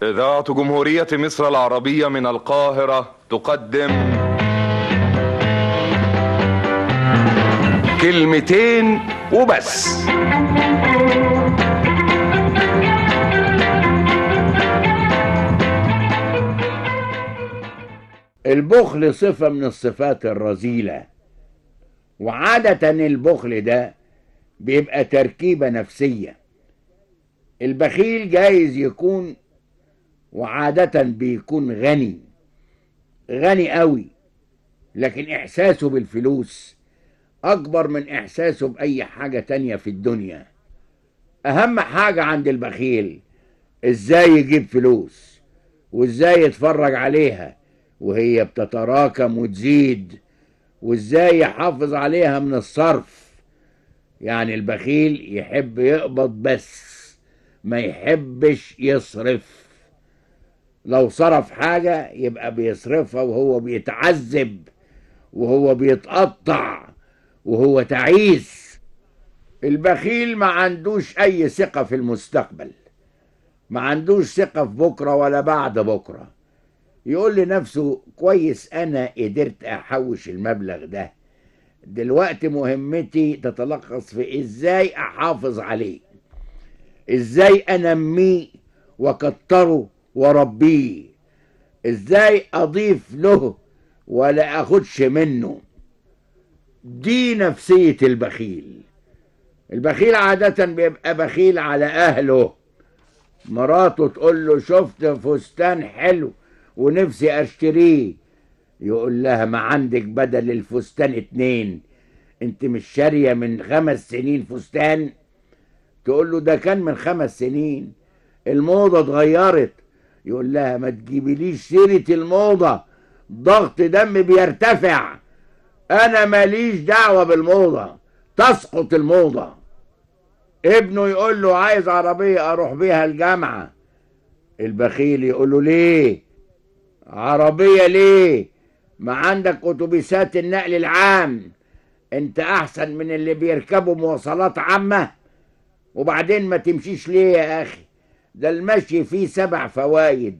إذاعة جمهورية مصر العربية من القاهرة تقدم كلمتين وبس البخل صفة من الصفات الرذيلة وعادة البخل ده بيبقى تركيبة نفسية البخيل جايز يكون وعادة بيكون غني غني قوي لكن إحساسه بالفلوس أكبر من إحساسه بأي حاجة تانية في الدنيا أهم حاجة عند البخيل إزاي يجيب فلوس وإزاي يتفرج عليها وهي بتتراكم وتزيد وإزاي يحافظ عليها من الصرف يعني البخيل يحب يقبض بس ما يحبش يصرف لو صرف حاجة يبقى بيصرفها وهو بيتعذب وهو بيتقطع وهو تعيس البخيل ما عندوش أي ثقة في المستقبل ما عندوش ثقة في بكرة ولا بعد بكرة يقول لنفسه كويس أنا قدرت أحوش المبلغ ده دلوقتي مهمتي تتلخص في إزاي أحافظ عليه إزاي أنميه وكتره وربيه إزاي أضيف له ولا أخدش منه دي نفسية البخيل البخيل عادة بيبقى بخيل على أهله مراته تقول له شفت فستان حلو ونفسي أشتريه يقول لها ما عندك بدل الفستان اتنين انت مش شارية من خمس سنين فستان تقول له ده كان من خمس سنين الموضة اتغيرت يقول لها ما تجيبليش سيرة الموضة ضغط دم بيرتفع انا ماليش دعوة بالموضة تسقط الموضة ابنه يقول له عايز عربية اروح بيها الجامعة البخيل يقول له ليه عربية ليه ما عندك اتوبيسات النقل العام انت احسن من اللي بيركبوا مواصلات عامة وبعدين ما تمشيش ليه يا اخي ده المشي فيه سبع فوايد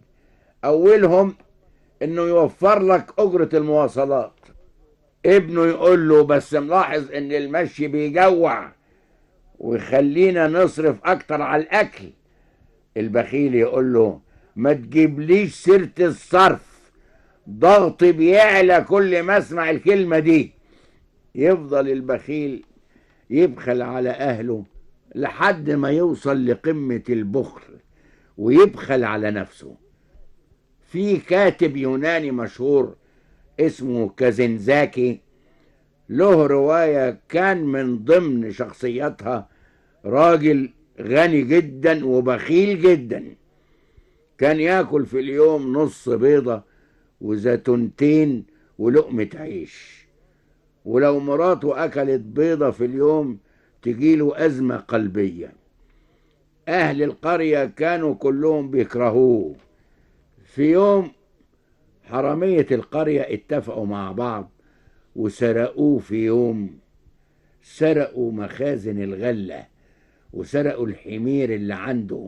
اولهم انه يوفر لك اجرة المواصلات ابنه يقول له بس ملاحظ ان المشي بيجوع ويخلينا نصرف اكتر على الاكل البخيل يقول له ما تجيبليش سيرة الصرف ضغطي بيعلى كل ما اسمع الكلمة دي يفضل البخيل يبخل على اهله لحد ما يوصل لقمة البخل ويبخل على نفسه في كاتب يوناني مشهور اسمه كازنزاكي له رواية كان من ضمن شخصياتها راجل غني جدا وبخيل جدا كان ياكل في اليوم نص بيضة وزيتونتين ولقمة عيش ولو مراته أكلت بيضة في اليوم تجيله أزمة قلبية أهل القرية كانوا كلهم بيكرهوه في يوم حرامية القرية اتفقوا مع بعض وسرقوه في يوم سرقوا مخازن الغلة وسرقوا الحمير اللي عنده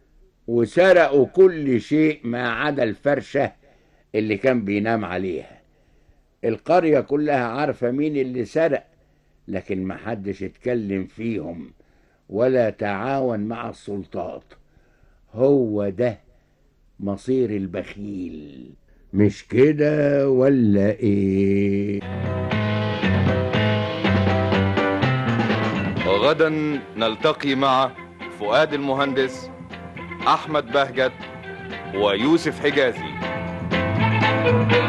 وسرقوا كل شيء ما عدا الفرشة اللي كان بينام عليها القرية كلها عارفة مين اللي سرق لكن محدش اتكلم فيهم ولا تعاون مع السلطات هو ده مصير البخيل مش كده ولا ايه وغدا نلتقي مع فؤاد المهندس أحمد بهجت ويوسف حجازي